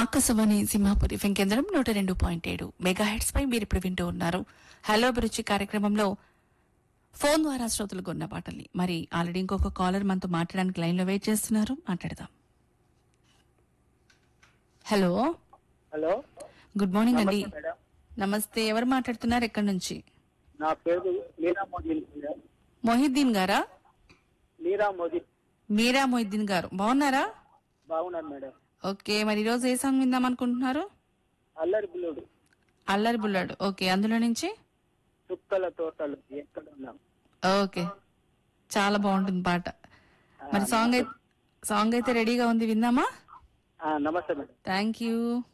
Akashvani Simhapuri FM కేంద్రం నూట రెండు పాయింట్ ఏడు మెగా హెడ్స్ పై మీరు ఇప్పుడు వింటూ ఉన్నారు హలో అభిరుచి కార్యక్రమంలో ఫోన్ ద్వారా శ్రోతలు కొన్న పాటల్ని మరి ఆల్రెడీ ఇంకొక కాలర్ మనతో మాట్లాడడానికి లైన్ లో వెయిట్ చేస్తున్నారు మాట్లాడదాం హలో హలో గుడ్ మార్నింగ్ అండి నమస్తే మేడం నమస్తే ఎవరు మాట్లాడుతున్నారు ఎక్కడి నుంచి నా పేరు మీరా మోదీ మేడం మొహిద్దీన్ గారా మీరా మోదీ మీరా మొహిద్దీన్ గారు బాగున్నారా బాగున్నారు మేడం ఓకే మరి ఈరోజు ఏ సాంగ్ విందాం అనుకుంటున్నారు అల్లరి బుల్లుడు అల్లరి బుల్లాడు ఓకే అందులో నుంచి చుక్కల తోటలు ఎక్కడ ఉన్నాం ఓకే చాలా బాగుంటుంది పాట మరి సాంగ్ అయితే సాంగ్ అయితే రెడీగా ఉంది విందామా ఆ, నమస్తే మేడం థ్యాంక్ యూ